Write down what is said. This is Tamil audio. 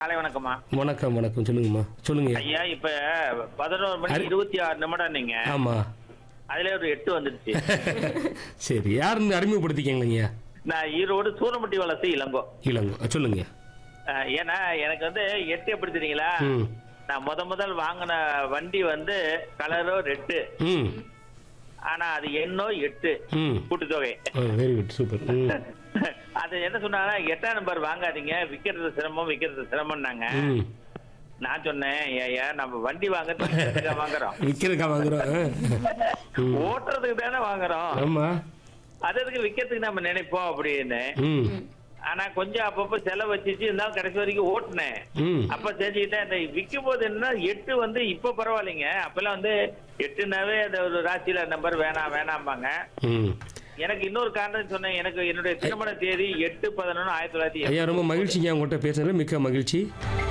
காலை வணக்கம்மா வணக்கம் வணக்கம் சொல்லுங்கம்மா சொல்லுங்க ஐயா இப்ப பதினோரு மணி இருபத்தி ஆறு நிமிடம் நீங்க ஆமா அதுல ஒரு எட்டு வந்துடுச்சு சரி யாருன்னு அறிமுகப்படுத்திக்கங்களேங்க நான் ஈரோடு சூரமட்டி வளர்ச்சி இளங்கோ இளங்கோ சொல்லுங்க அஹ், ஏன்னா எனக்கு வந்து எட்டு எப்படி தெரியுங்களா ம் நான் முத முதல் வாங்கின வண்டி வந்து கலரோ ரெட்டு ம் ஆனா அது எண்ணோ எட்டு ம் கூட்டுத்தொகை வெரி குட் சூப்பர் ம் அது என்ன சொன்னாங்கன்னா எட்டாம் நம்பர் வாங்காதீங்க விக்கிறது சிரமம் விக்கிறது சிரமம்னாங்க ம் நான் சொன்னேன் ஏயா நம்ம வண்டி வாங்குறதுக்கு வாங்குறோம் விற்கிறக்கா வாங்குறோம் ஆ. ம். ஓட்டுறதுக்கு தானே வாங்குறோம் ஆமா அது எதுக்கு விக்கிறதுக்கு நம்ம நினைப்போம் அப்படின்னு ம் ஆனா கொஞ்சம் அப்பப்ப செலவு வச்சுச்சு இருந்தாலும் கடைசி வரைக்கும் ஓட்டுனேன் ம் அப்ப தெரிஞ்சுக்கிட்டேன் இந்த விற்கும் போது என்ன எட்டு வந்து இப்ப பரவாயில்லைங்க அப்பெல்லாம் வந்து எட்டுனாவே அந்த ஒரு ராசியில நம்பர் வேணாம் வேணாம்பாங்க ம் எனக்கு இன்னொரு காரணம் சொன்னேன் எனக்கு என்னுடைய திருமண தேதி எட்டு பதினொன்று ஆயிரத்தி தொள்ளாயிரத்தி ஐயா ரொம்ப மகிழ்ச்சிங்க உங்கள்கிட்ட பேசுறது மிக்க மகிழ்ச்சி